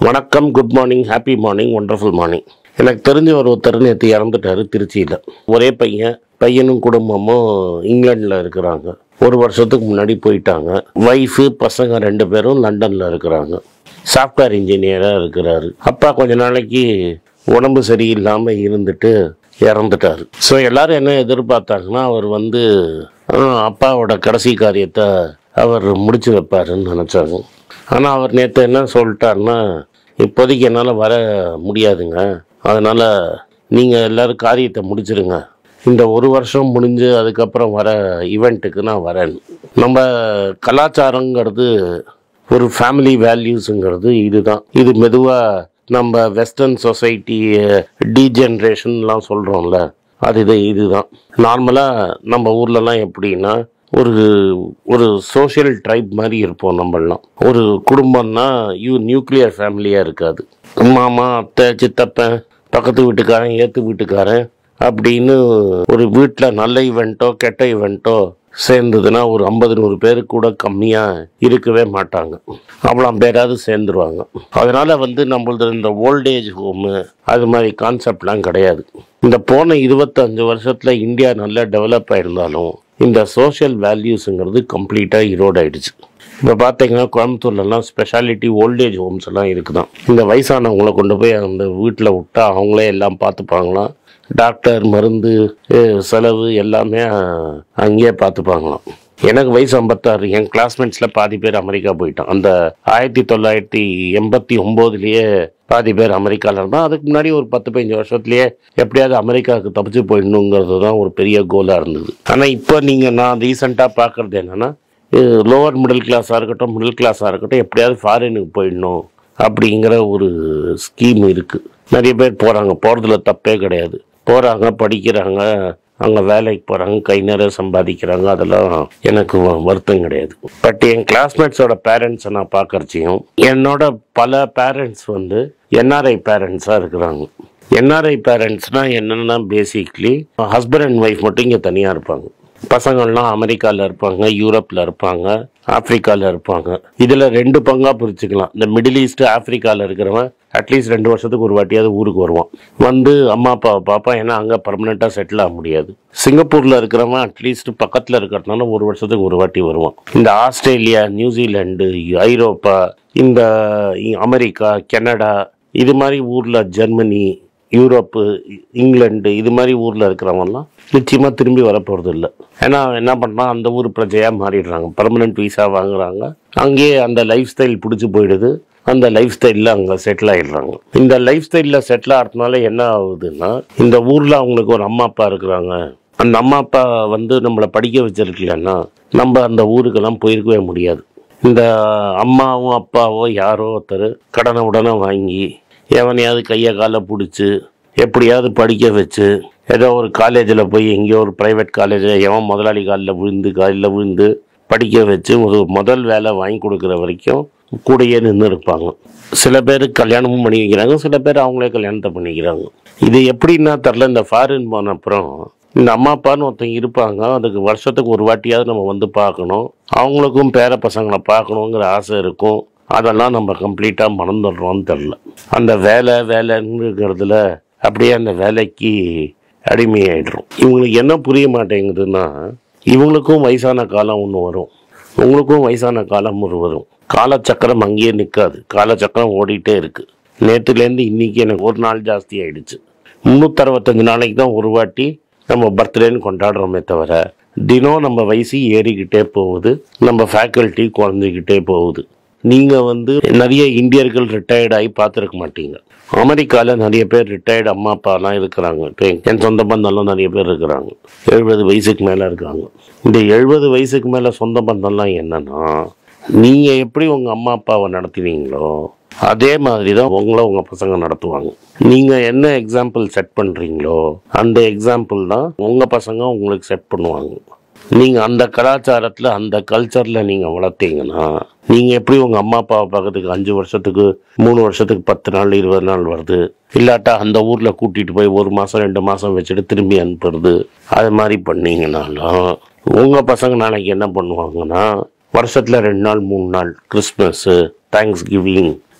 வணக்கம் good morning happy morning wonderful morning எனக்கு தெரிஞ்ச ஒரு ஒருத்தர் நேற்று இறந்துட்டாரு திருச்சியில் ஒரே பையன் பையனும் குடும்பமும் இங்கிலாண்டில் இருக்கிறாங்க ஒரு வருஷத்துக்கு முன்னாடி போயிட்டாங்க ஒய்ஃபு பசங்க ரெண்டு பேரும் லண்டனில் இருக்கிறாங்க சாஃப்ட்வேர் இன்ஜினியராக இருக்கிறாரு அப்பா கொஞ்ச நாளைக்கு உடம்பு சரியில்லாமல் இருந்துட்டு இறந்துட்டார் ஸோ எல்லாரும் என்ன எதிர்பார்த்தாங்கன்னா அவர் வந்து ஆஹ், அப்பாவோட கடைசி காரியத்தை அவர் முடிச்சு வைப்பாருன்னு நினச்சாங்க ஆனால் அவர் நேற்று என்ன சொல்லிட்டாருன்னா இப்போதைக்கு என்னால் வர முடியாதுங்க அதனால் நீங்கள் எல்லோரும் காரியத்தை முடிச்சிருங்க இந்த ஒரு வருஷம் முடிஞ்சு அதுக்கப்புறம் வர ஈவெண்ட்டுக்கு நான் வரேன் நம்ம கலாச்சாரங்கிறது ஒரு ஃபேமிலி வேல்யூஸுங்கிறது இதுதான் இது மெதுவாக நம்ம வெஸ்டர்ன் சொசைட்டி டீஜென்ரேஷன்லாம் சொல்கிறோம்ல அது இது இதுதான் நார்மலாக நம்ம ஊர்லலாம் எப்படின்னா ஒரு ஒரு சோஷியல் ட்ரைப் மாதிரி இருப்போம் நம்மளாம் ஒரு குடும்பம்னா யூ நியூக்ளியர் ஃபேமிலியாக இருக்காது மாமா அத்தை சித்தப்பன் பக்கத்து வீட்டுக்காரன் ஏற்று வீட்டுக்காரன் அப்படின்னு ஒரு வீட்டில் நல்ல ஈவெண்ட்டோ கெட்ட ஈவெண்ட்டோ சேர்ந்ததுன்னா ஒரு ஐம்பது நூறு பேர் கூட கம்மியாக இருக்கவே மாட்டாங்க அவ்வளோ பேராவது சேர்ந்துருவாங்க அதனால் வந்து நம்மளது இந்த ஓல்டேஜ் ஹோமு அது மாதிரி கான்செப்ட்லாம் கிடையாது இந்த போன இருபத்தஞ்சு வருஷத்தில் இந்தியா நல்லா டெவலப் ஆயிருந்தாலும் இந்த சோஷியல் வேல்யூஸுங்கிறது கம்ப்ளீட்டாக இரோட் ஆயிடுச்சு இப்போ பார்த்தீங்கன்னா கோயம்புத்தூர்லலாம் ஸ்பெஷாலிட்டி ஓல்டேஜ் ஹோம்ஸ் எல்லாம் இருக்குதான் இந்த வயசானவங்கள கொண்டு போய் அந்த வீட்டில் விட்டா அவங்களே எல்லாம் பார்த்துப்பாங்களாம் டாக்டர் மருந்து அஹ், செலவு எல்லாமே அஹ், அங்கேயே பார்த்துப்பாங்களாம் எனக்கு வயசு ஐம்பத்தாறு என் கிளாஸ்மேட்ஸில் பாதி பேர் அமெரிக்கா போயிட்டான் அந்த ஆயிரத்தி தொள்ளாயிரத்தி எண்பத்தி ஒம்போதுலேயே பாதி பேர் அமெரிக்காவில் இருந்தான் அதுக்கு முன்னாடி ஒரு பத்து பதினஞ்சு வருஷத்துலேயே எப்படியாவது அமெரிக்காவுக்கு தப்பிச்சு போயிடணுங்கிறது தான் ஒரு பெரிய கோலாக இருந்தது ஆனால் இப்போ நீங்கள் நான் ரீசெண்டாக பார்க்குறது என்னென்னா லோவர் மிடில் கிளாஸாக இருக்கட்டும் மிடில் கிளாஸாக இருக்கட்டும் எப்படியாவது ஃபாரினுக்கு போயிடணும் அப்படிங்கிற ஒரு ஸ்கீம் இருக்குது நிறைய பேர் போகிறாங்க போகிறதுல தப்பே கிடையாது போகிறாங்க படிக்கிறாங்க அங்கே வேலைக்கு போகிறாங்க கை நிறைய சம்பாதிக்கிறாங்க அதெல்லாம் எனக்கு வ- வருத்தம் கிடையாது பட் என் கிளாஸ்மேட்ஸோட பேரண்ட்ஸை நான் பார்க்கறச்சியும் என்னோட பல பேரண்ட்ஸ் வந்து என்ஆர்ஐ பேரண்ட்ஸாக இருக்கிறாங்க என்ஆர்ஐ பேரண்ட்ஸ்னால் என்னென்னா பேசிக்லி ஹஸ்பண்ட் அண்ட் ஒய்ஃப் மட்டும் இங்கே தனியாக இருப்பாங்க பசங்கள்லாம் அமெரிக்காவில் இருப்பாங்க யூரோப்பில் இருப்பாங்க ஆப்பிரிக்காவில் இருப்பாங்க இதில் ரெண்டு பங்காக பிரிச்சுக்கலாம் இந்த மிடில் ஈஸ்ட் ஆப்பிரிக்காவில் இருக்கிறவன் அட்லீஸ்ட் ரெண்டு வருஷத்துக்கு ஒரு வாட்டியாவது ஊருக்கு வருவான் வந்து அம்மா அப்பாவை பார்ப்பான் ஏன்னா அங்கே பர்மனெண்ட்டாக செட்டில் ஆக முடியாது சிங்கப்பூரில் இருக்கிறவன் அட்லீஸ்ட் பக்கத்தில் இருக்கிறதுனால ஒரு வருஷத்துக்கு ஒரு வாட்டி வருவான் இந்த ஆஸ்திரேலியா நியூசிலாண்டு ஐரோப்பா இந்த இ- அமெரிக்கா கனடா இது மாதிரி ஊரில் ஜெர்மனி யூரோப்பு இங்கிலாந்து இது மாதிரி ஊரில் இருக்கிறவங்கலாம் நிச்சயமாக திரும்பி வரப்போகிறது இல்லை ஏன்னா என்ன பண்ணுறான் அந்த ஊர் பிரஜையாக மாறிடுறாங்க பர்மனெண்ட் வீசா வாங்குறாங்க அங்கேயே அந்த லைஃப் ஸ்டைல் பிடிச்சி போயிடுது அந்த லைஃப் ஸ்டைலில் அங்கே செட்டில் ஆயிடுறாங்க இந்த லைஃப் ஸ்டைலில் செட்டில் ஆகிறதுனால என்ன ஆகுதுன்னா இந்த ஊரில் அவங்களுக்கு ஒரு அம்மா அப்பா இருக்கிறாங்க அந்த அம்மா அப்பா வந்து நம்மளை படிக்க வச்சிருக்கலன்னா நம்ம அந்த ஊருக்கெல்லாம் போயிருக்கவே முடியாது இந்த அம்மாவும் அப்பாவோ யாரோ ஒருத்தர் கடனை உடனே வாங்கி எவனையாவது கையை காலை பிடிச்சி எப்படியாவது படிக்க வச்சு ஏதோ ஒரு காலேஜில் போய் எங்கேயோ ஒரு ப்ரைவேட் காலேஜில் எவன் முதலாளி காலில் விழுந்து காலில் விழுந்து படிக்க வச்சு ஒரு முதல் வேலை வாங்கி கொடுக்குற வரைக்கும் கூடயே நின்று இருப்பாங்க சில பேர் கல்யாணமும் பண்ணி வைக்கிறாங்க சில பேர் அவங்களே கல்யாணத்தை பண்ணிக்கிறாங்க இது எப்படின்னா தெரில இந்த ஃபாரின் போன அப்புறம் இந்த அம்மா அப்பான்னு ஒருத்தங்க இருப்பாங்க அதுக்கு வருஷத்துக்கு ஒரு வாட்டியாவது நம்ம வந்து பார்க்கணும் அவங்களுக்கும் பேர பசங்களை பார்க்கணுங்கிற ஆசை இருக்கும் அதெல்லாம் நம்ம கம்ப்ளீட்டாக மறந்துடுறோம்னு தெரில அந்த வேலை வேலைங்கிறதுல அப்படியே அந்த வேலைக்கு அடிமையாயிடுறோம் இவங்களுக்கு என்ன புரிய மாட்டேங்குதுன்னா இவங்களுக்கும் வயசான காலம் ஒன்று வரும் உங்களுக்கும் வயசான காலம் ஒரு வரும் காலச்சக்கரம் அங்கேயே நிற்காது காலச்சக்கரம் ஓடிட்டே இருக்கு நேற்றுலேருந்து இன்னைக்கு எனக்கு ஒரு நாள் ஜாஸ்தி ஆயிடுச்சு முந்நூற்றறுபத்தஞ்சு நாளைக்கு தான் ஒரு வாட்டி நம்ம பர்த்டேன்னு கொண்டாடுறோமே தவிர தினம் நம்ம வயசு ஏறிக்கிட்டே போகுது நம்ம ஃபேக்கல்ட்டி குறைஞ்சிக்கிட்டே போகுது நீங்கள் வந்து நிறைய இந்தியர்கள் ரிட்டையர்ட் ஆகி பார்த்துருக்க மாட்டீங்க அமெரிக்காவில் நிறைய பேர் ரிட்டையர்டு அம்மா அப்பாலாம் இருக்கிறாங்க இப்போ என் சொந்த பந்தம்லாம் நிறைய பேர் இருக்கிறாங்க எழுபது வயசுக்கு மேலே இருக்காங்க இந்த எழுபது வயசுக்கு மேலே சொந்த பந்தம்லாம் என்னன்னா நீங்கள் எப்படி உங்கள் அம்மா அப்பாவை நடத்துவீங்களோ அதே மாதிரி தான் உங்களை உங்கள் பசங்க நடத்துவாங்க நீங்கள் என்ன எக்ஸாம்பிள் செட் பண்ணுறீங்களோ அந்த எக்ஸாம்பிள் தான் உங்கள் பசங்க உங்களுக்கு செட் பண்ணுவாங்க நீங்கள் அந்த கலாச்சாரத்தில் அந்த கல்ச்சரில் நீங்கள் வளர்த்தீங்கன்னா நீங்கள் எப்படி உங்கள் அம்மா அப்பாவை பார்க்கறதுக்கு அஞ்சு வருஷத்துக்கு மூணு வருஷத்துக்கு பத்து நாள் இருபது நாள் வருது இல்லாட்டா அந்த ஊரில் கூட்டிகிட்டு போய் ஒரு மாதம் ரெண்டு மாதம் வச்சுட்டு திரும்பி அனுப்புறது அது மாதிரி பண்ணீங்கனாலும் உங்கள் பசங்க நாளைக்கு என்ன பண்ணுவாங்கன்னா வருஷத்தில் ரெண்டு நாள் மூணு நாள் கிறிஸ்மஸ்ஸு தேங்க்ஸ் கிவிங்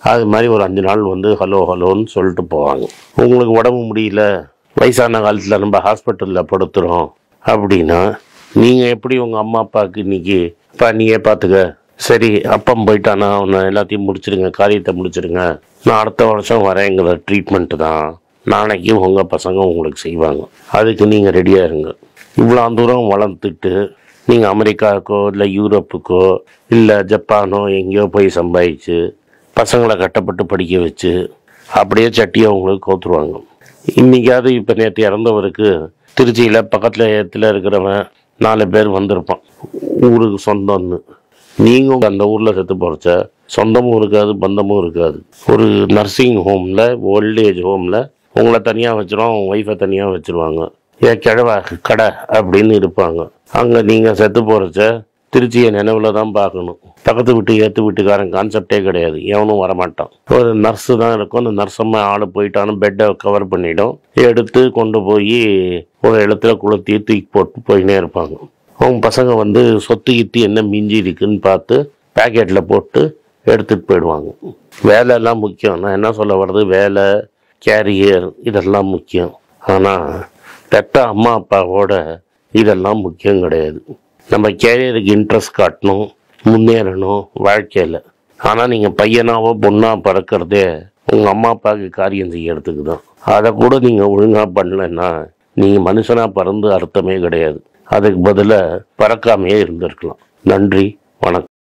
அது மாதிரி ஒரு அஞ்சு நாள் வந்து ஹலோ ஹலோன்னு சொல்லிட்டு போவாங்க உங்களுக்கு உடம்பு முடியல வயசான காலத்தில் நம்ம ஹாஸ்பிட்டலில் படுத்துகிறோம் அப்படின்னா நீங்கள் எப்படி உங்கள் அம்மா அப்பாவுக்கு இன்னைக்கு அப்பா நீயே பார்த்துக்க சரி அப்பம் போயிட்டானா அவனை எல்லாத்தையும் முடிச்சிடுங்க காரியத்தை முடிச்சிடுங்க நான் அடுத்த வருஷம் வரேங்கிற ட்ரீட்மெண்ட்டு தான் நாளைக்கு உங்கள் பசங்க உங்களுக்கு செய்வாங்க அதுக்கு நீங்கள் ரெடியாக இருங்க இவ்வளோ தூரம் வளர்த்துட்டு நீங்கள் அமெரிக்காவுக்கோ இல்லை யூரோப்புக்கோ இல்லை ஜப்பானோ எங்கேயோ போய் சம்பாதிச்சு பசங்களை கட்டப்பட்டு படிக்க வச்சு அப்படியே சட்டியை உங்களுக்கு கோத்துருவாங்க இன்றைக்காவது இப்போ நேற்று இறந்தவருக்கு திருச்சியில் பக்கத்தில் இடத்துல இருக்கிறவன் நாலு பேர் வந்திருப்பான் ஊருக்கு சொந்தம்னு நீங்கள் அந்த ஊரில் செத்து போகிறச்ச சொந்தமும் இருக்காது பந்தமும் இருக்காது ஒரு நர்சிங் ஹோமில் ஓல்ட் ஏஜ் ஹோமில் உங்களை தனியாக வச்சிரும் அவங்க ஒய்ஃபை தனியாக வச்சிருவாங்க ஏ கிழவ கடை அப்படின்னு இருப்பாங்க அங்கே நீங்கள் செத்து போகிறச்ச திருச்சியை நினைவில் தான் பார்க்கணும் பக்கத்து வீட்டு ஏற்று வீட்டுக்காரன் கான்செப்டே கிடையாது எவனும் வரமாட்டான் ஒரு நர்ஸு தான் இருக்கும் அந்த நர்ஸம்மா ஆள் போயிட்டான்னு பெட்டை கவர் பண்ணிடும் எடுத்து கொண்டு போய் ஒரு இடத்துல குளத்தி தூக்கி போட்டு போயினே இருப்பாங்க அவங்க பசங்க வந்து சொத்து கித்து என்ன மிஞ்சி இருக்குன்னு பார்த்து பேக்கெட்டில் போட்டு எடுத்துகிட்டு போயிடுவாங்க வேலையெல்லாம் முக்கியம் நான் என்ன சொல்ல வர்றது வேலை கேரியர் இதெல்லாம் முக்கியம் ஆனால் பெத்த அம்மா அப்பாவோட இதெல்லாம் முக்கியம் கிடையாது நம்ம கேரியருக்கு இன்ட்ரெஸ்ட் காட்டணும் முன்னேறணும் வாழ்க்கையில் ஆனால் நீங்கள் பையனாவோ பொண்ணா பிறக்கிறதே உங்கள் அம்மா அப்பாவுக்கு காரியம் செய்யறதுக்கு தான் அதை கூட நீங்கள் ஒழுங்காக பண்ணலைன்னா நீங்கள் மனுஷனாக பிறந்து அர்த்தமே கிடையாது அதுக்கு பதிலாக பறக்காமையே இருந்திருக்கலாம் நன்றி வணக்கம்